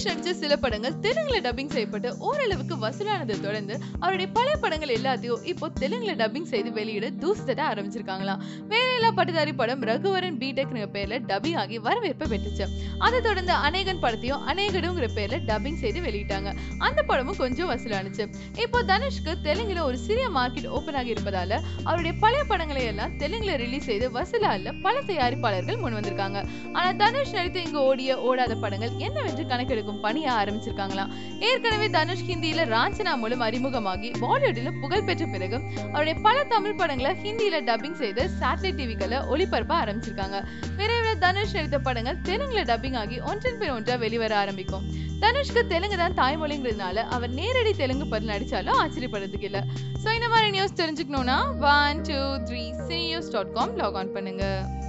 தனுஷ் நடிச்ச சில படங்கள் தெலுங்குல டப்பிங் செய்யப்பட்டு ஓரளவுக்கு வசூலானதை தொடர்ந்து அவருடைய பழைய படங்கள் எல்லாத்தையும் இப்போ தெலுங்குல டப்பிங் செய்து வெளியிட தூசு தட்ட ஆரம்பிச்சிருக்காங்களாம் வேலையில்லா பட்டதாரி படம் ரகுவரன் பிடெக்ங்கிற பேர்ல டப்பிங் ஆகி வரவேற்பை பெற்றுச்சு அதை தொடர்ந்து அநேகன் படத்தையும் அநேகடுங்கிற பேர்ல டப்பிங் செய்து வெளியிட்டாங்க அந்த படமும் கொஞ்சம் வசூலானுச்சு இப்போ தனுஷ்க்கு தெலுங்குல ஒரு சிறிய மார்க்கெட் ஓபன் ஆகி இருப்பதால அவருடைய பழைய படங்களை எல்லாம் தெலுங்குல ரிலீஸ் செய்து வசூலால பல தயாரிப்பாளர்கள் முன் வந்திருக்காங்க ஆனா தனுஷ் நடித்து இங்கு ஓடிய ஓடாத படங்கள் என்னவென்று கணக்கெடுக்கும் பணியை ஆரம்பிச்சிருக்காங்களாம் ஏற்கனவே தனுஷ் ஹிந்தியில ராஞ்சனா மூலம் அறிமுகமாகி பாலிவுட்ல புகழ் பெற்ற பிறகு அவருடைய பல தமிழ் படங்களை ஹிந்தியில டப்பிங் செய்து சேட்டலைட் டிவிக்களை ஒளிபரப்ப ஆரம்பிச்சிருக்காங்க விரைவில் தனுஷ் நடித்த படங்கள் தெலுங்குல டப்பிங் ஆகி ஒன்றன் பின் ஒன்றா வெளிவர ஆரம்பிக்கும் தனுஷ்க்கு தெலுங்கு தான் தாய்மொழிங்கிறதுனால அவர் நேரடி தெலுங்கு பதில் நடிச்சாலும் ஆச்சரியப்படுறதுக்கு இல்ல சோ இந்த மாதிரி நியூஸ் தெரிஞ்சுக்கணும்னா one two three C news dot com log on பண்ணுங்க